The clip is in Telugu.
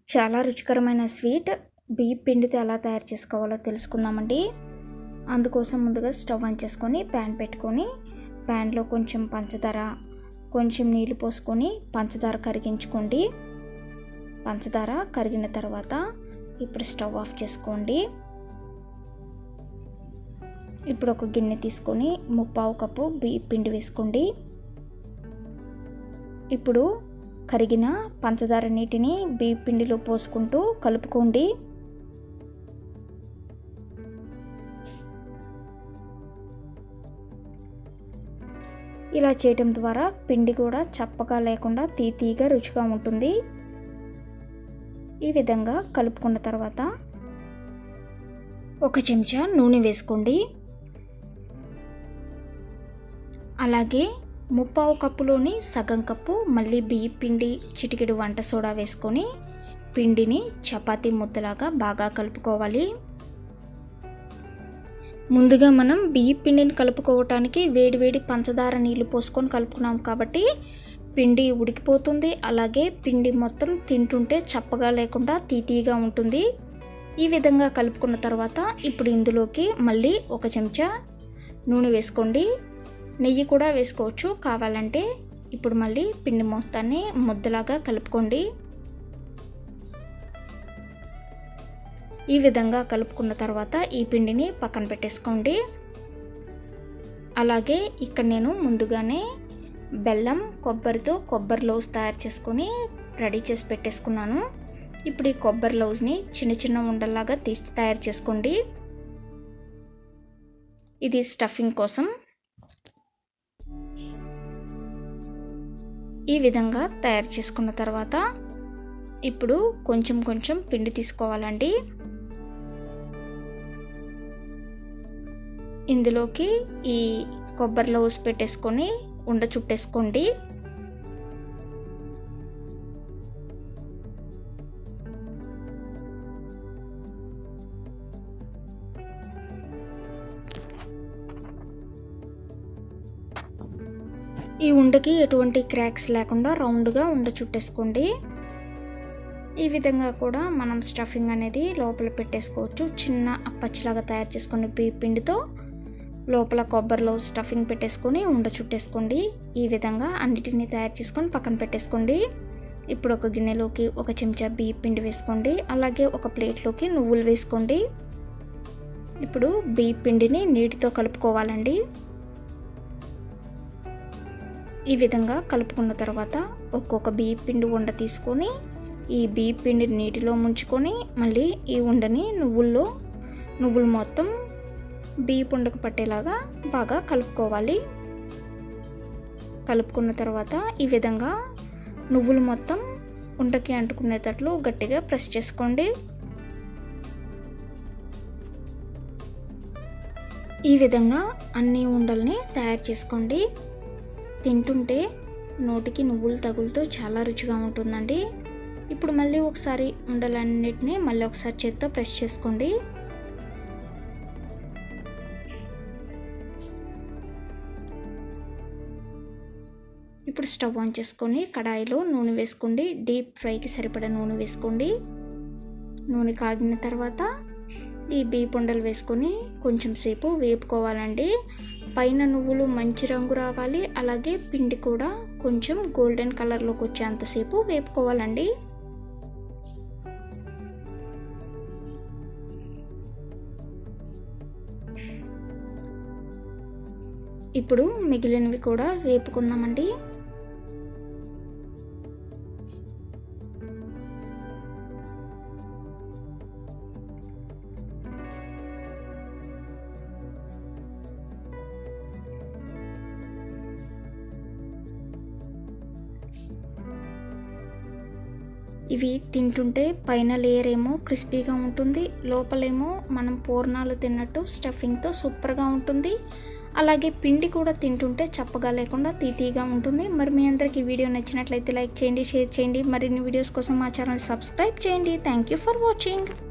చాలా రుచికరమైన స్వీట్ బియ్య పిండితో ఎలా తయారు చేసుకోవాలో తెలుసుకుందామండి అందుకోసం ముందుగా స్టవ్ ఆన్ చేసుకొని ప్యాన్ పెట్టుకొని ప్యాన్లో కొంచెం పంచదార కొంచెం నీళ్లు పోసుకొని పంచదార కరిగించుకోండి పంచదార కరిగిన తర్వాత ఇప్పుడు స్టవ్ ఆఫ్ చేసుకోండి ఇప్పుడు ఒక గిన్నె తీసుకొని ముప్పావు కప్పు బియ్య పిండి వేసుకోండి ఇప్పుడు కరిగిన పంచదార నీటిని బియ్య పిండిలో పోసుకుంటూ కలుపుకోండి ఇలా చేయటం ద్వారా పిండి కూడా చప్పగా లేకుండా తీతీగా రుచిగా ఉంటుంది ఈ విధంగా కలుపుకున్న తర్వాత ఒక చెంచా నూనె వేసుకోండి అలాగే ముప్పావు కప్పులోని సగం కప్పు మళ్ళీ బియ్య పిండి చిటికెడు వంట సోడా వేసుకొని పిండిని చపాతీ ముద్దలాగా బాగా కలుపుకోవాలి ముందుగా మనం బియ్య పిండిని కలుపుకోవటానికి వేడివేడి పంచదార నీళ్లు పోసుకొని కలుపుకున్నాం కాబట్టి పిండి ఉడికిపోతుంది అలాగే పిండి మొత్తం తింటుంటే చప్పగా లేకుండా తీతీగా ఉంటుంది ఈ విధంగా కలుపుకున్న తర్వాత ఇప్పుడు ఇందులోకి మళ్ళీ ఒక చెంచా నూనె వేసుకోండి నెయ్యి కూడా వేసుకోవచ్చు కావాలంటే ఇప్పుడు మళ్ళీ పిండి మొత్తాన్ని ముద్దలాగా కలుపుకోండి ఈ విధంగా కలుపుకున్న తర్వాత ఈ పిండిని పక్కన పెట్టేసుకోండి అలాగే ఇక్కడ నేను ముందుగానే బెల్లం కొబ్బరితో కొబ్బరి లౌజ్ తయారు చేసుకొని రెడీ చేసి పెట్టేసుకున్నాను ఇప్పుడు ఈ కొబ్బరి లౌజ్ని చిన్న చిన్న ఉండల్లాగా తీసి తయారు చేసుకోండి ఇది స్టఫింగ్ కోసం ఈ విధంగా తయారు చేసుకున్న తర్వాత ఇప్పుడు కొంచెం కొంచెం పిండి తీసుకోవాలండి ఇందులోకి ఈ కొబ్బరి లౌస్ పెట్టేసుకొని ఉండ చుట్టేసుకోండి ఈ ఉండకి ఎటువంటి క్రాక్స్ లేకుండా రౌండ్గా ఉండ చుట్టేసుకోండి ఈ విధంగా కూడా మనం స్టఫింగ్ అనేది లోపల పెట్టేసుకోవచ్చు చిన్న అప్పచ్చిలాగా తయారు చేసుకుని బియ్య పిండితో లోపల కొబ్బరిలో స్టఫింగ్ పెట్టేసుకొని ఉండ చుట్టేసుకోండి ఈ విధంగా అన్నిటిని తయారు చేసుకొని పక్కన పెట్టేసుకోండి ఇప్పుడు ఒక గిన్నెలోకి ఒక చెంచా బియ్య పిండి వేసుకోండి అలాగే ఒక ప్లేట్లోకి నువ్వులు వేసుకోండి ఇప్పుడు బియ్య పిండిని నీటితో కలుపుకోవాలండి ఈ విధంగా కలుపుకున్న తర్వాత ఒక్కొక్క బియ్య పిండి ఉండ తీసుకొని ఈ బియ్య పిండి నీటిలో ముంచుకొని మళ్ళీ ఈ ఉండని నువ్వుల్లో నువ్వులు మొత్తం బియ్య పుండకు పట్టేలాగా బాగా కలుపుకోవాలి కలుపుకున్న తర్వాత ఈ విధంగా నువ్వులు మొత్తం ఉండకి అంటుకునేటట్లు గట్టిగా ప్రెస్ చేసుకోండి ఈ విధంగా అన్ని ఉండల్ని తయారు చేసుకోండి తింటుంటే నోటికి నువ్వులు తగులుతూ చాలా రుచిగా ఉంటుందండి ఇప్పుడు మళ్ళీ ఒకసారి ఉండలన్నిటిని మళ్ళీ ఒకసారి చేత్తో ప్రెస్ చేసుకోండి ఇప్పుడు స్టవ్ ఆన్ చేసుకొని కడాయిలో నూనె వేసుకోండి డీప్ ఫ్రైకి సరిపడా నూనె వేసుకోండి నూనె కాగిన తర్వాత ఈ బీపుండలు వేసుకొని కొంచెం సేపు వేపుకోవాలండి పైన నువ్వులు మంచి రంగు రావాలి అలాగే పిండి కూడా కొంచెం గోల్డెన్ కలర్లోకి వచ్చేంతసేపు వేపుకోవాలండి ఇప్పుడు మిగిలినవి కూడా వేపుకుందామండి ఇవి తింటుంటే పైన లేయర్ ఏమో క్రిస్పీగా ఉంటుంది లోపలేమో మనం పూర్ణాలు తిన్నట్టు స్టఫింగ్తో సూపర్గా ఉంటుంది అలాగే పిండి కూడా తింటుంటే చప్పగా లేకుండా తీతీగా ఉంటుంది మరి మీ అందరికి వీడియో నచ్చినట్లయితే లైక్ చేయండి షేర్ చేయండి మరిన్ని వీడియోస్ కోసం మా ఛానల్ సబ్స్క్రైబ్ చేయండి థ్యాంక్ యూ ఫర్ వాచింగ్